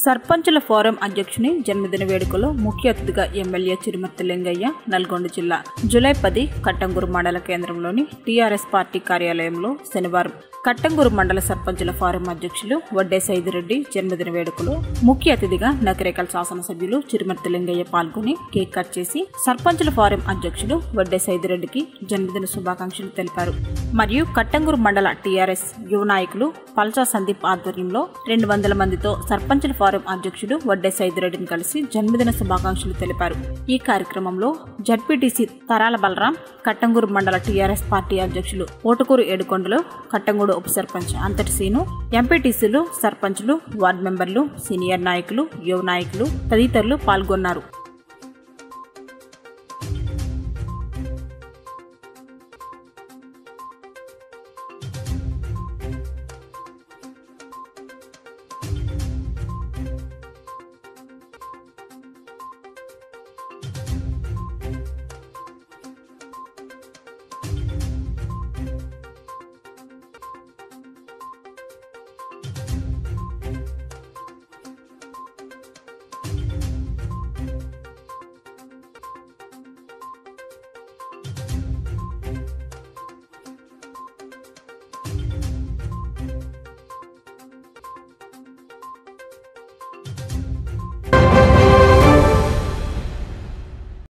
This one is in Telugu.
సర్పంచుల ఫోరం అధ్యక్షుని జన్మదిన వేడుకలో ముఖ్య అతిథిగా ఎమ్మెల్యే చిరుమర్తి లింగయ్య నల్గొండ జిల్లా జూలై పది కట్టంగూరు మండల కేంద్రంలోని టీఆర్ఎస్ పార్టీ కార్యాలయంలో శనివారం కట్టంగూరు మండల సర్పంచుల ఫోరం అధ్యక్షులు వడ్డే సైదిరెడ్డి జన్మదిన వేడుకలో ముఖ్య అతిథిగా నకరేకల్ శాసనసభ్యులు చిరుమర్తి లింగయ్య పాల్గొని కేక్ కట్ చేసి సర్పంచుల ఫోరం అధ్యక్షులు వడ్డే సైదిరెడ్డికి జన్మదిన శుభాకాంక్షలు తెలిపారు మరియు కట్టంగూరు మండల టీఆర్ఎస్ యువ నాయకులు పల్సా సందీప్ ఆధ్వర్యంలో రెండు వందల మందితో సర్పంచుల ఫోరం అధ్యక్షుడు వడ్డే సైదిరెడ్డిని కలిసి జన్మదిన శుభాకాంక్షలు తెలిపారు ఈ కార్యక్రమంలో జడ్పీటీసీ తరాల బలరాం కట్టంగూరు మండల టీఆర్ఎస్ పార్టీ అధ్యక్షులు ఓటుకూరు ఏడుకొండలు కట్టంగూడు ఉప సర్పంచ్ అంతటి సీను ఎంపీటీసీలు సర్పంచులు వార్డు మెంబర్లు సీనియర్ నాయకులు యువ నాయకులు తదితరులు పాల్గొన్నారు